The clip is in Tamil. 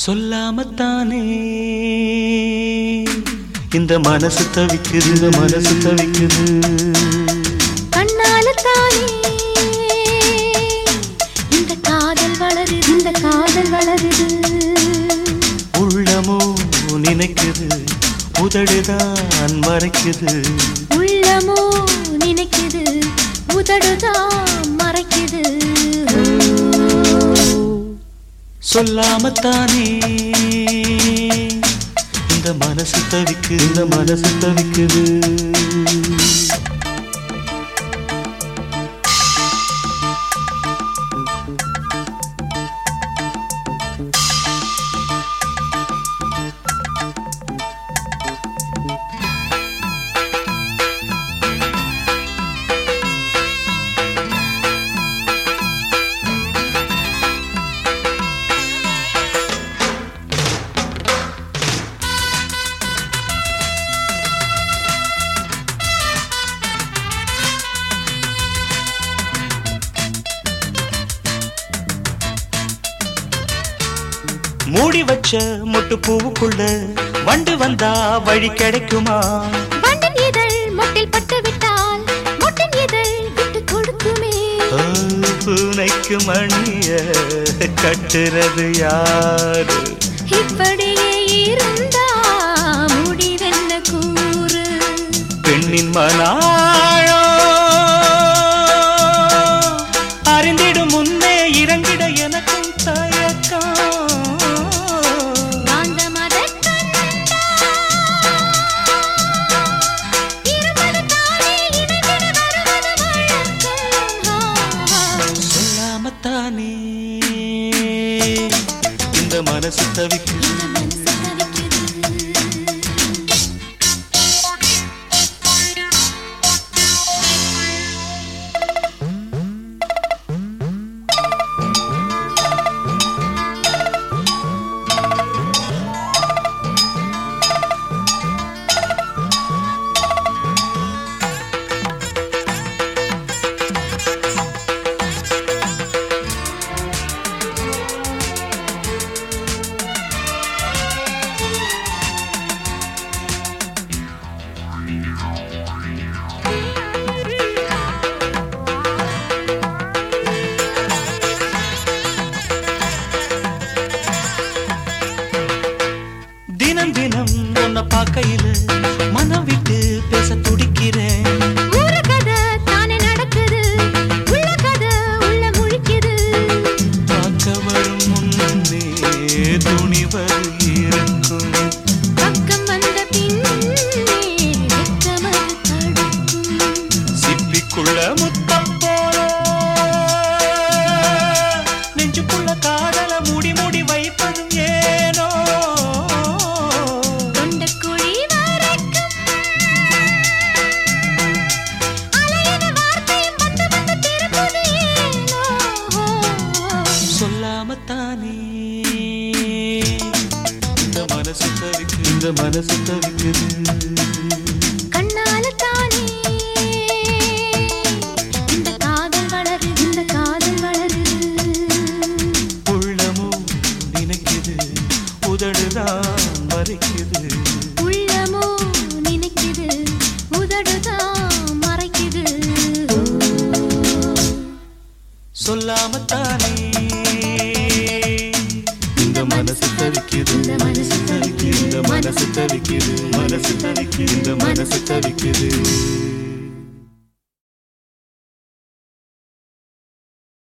சொல்லாமத்தானே இந்த மனசு தவிக்குது இந்த மனசு தவிக்குது கண்ணால தானே இந்த காதல் வளருது இந்த காதல் வளருது உள்ளமோ நினைக்குது உதடுதான் மறைக்குது உள்ளமோ நினைக்குது உதடுதான் மறைக்குது சொல்லாமத்தானே இந்த மனசு தவிக்குது இந்த மனசு தவிக்குது மூடி வச்ச மொட்டு பூவுக்குள்ள வண்டு வந்தா வழி கிடைக்குமா வண்டின் இதழ் மொட்டில் பட்டு விட்டால் மொட்டின் இதழ் விட்டு கொடுக்குமே ஆ, பூனைக்கு மணிய கட்டுறது யாரு இப்படியே இருந்தா முடிவென்ன கூறு பெண்ணின் மனாழோ அறிந்திடும் முன்னே இறங்கிட எனக்கும் தயக்கம் காந்த மதக்கண்ணா இருமது தானே இணைந்திட வருவது வழக்கம் சொல்லாமத்தானே இந்த மனசு தவிக்கு இந்த மனசு தவிக்குது தினம் தினம் உன்னை பார்க்கையில மனம் விட்டு பேச துடிக்கிறேன் ஊர கதை தானே நடக்குது உள்ள கதை உள்ள முழிக்குது பார்க்க வரும் முன்னே துணிவது இருக்கும் பக்கம் வந்த பின்னே வெட்கமது தடுக்கும் சிப்பிக்குள்ள முத்தம் போல நெஞ்சுக்குள்ள காதல மூடி மூடி வைப்பதும் ஏனோ தொண்டக்குழி வரைக்கும் அலையின வார்த்தையும் வந்து வந்து திருப்புது ஏனோ சொல்லாமத்தானே இந்த மனசு தவிக்கு இந்த மனசு தவிக்குது கண்ணால தானே இந்த காதல் வளருது இந்த காதல் வளருது உள்ளமோ நினைக்குது உதடுதான் மறைக்குது உள்ளமோ நினைக்குது உதடுதான் மறைக்குது சொல்லாமத்தானே இந்த மனசு தவிக்குது இந்த மனசு தவிக்குது இந்த மனசு தவிக்குது மனசு தவிக்குது இந்த மனசு தவிக்குது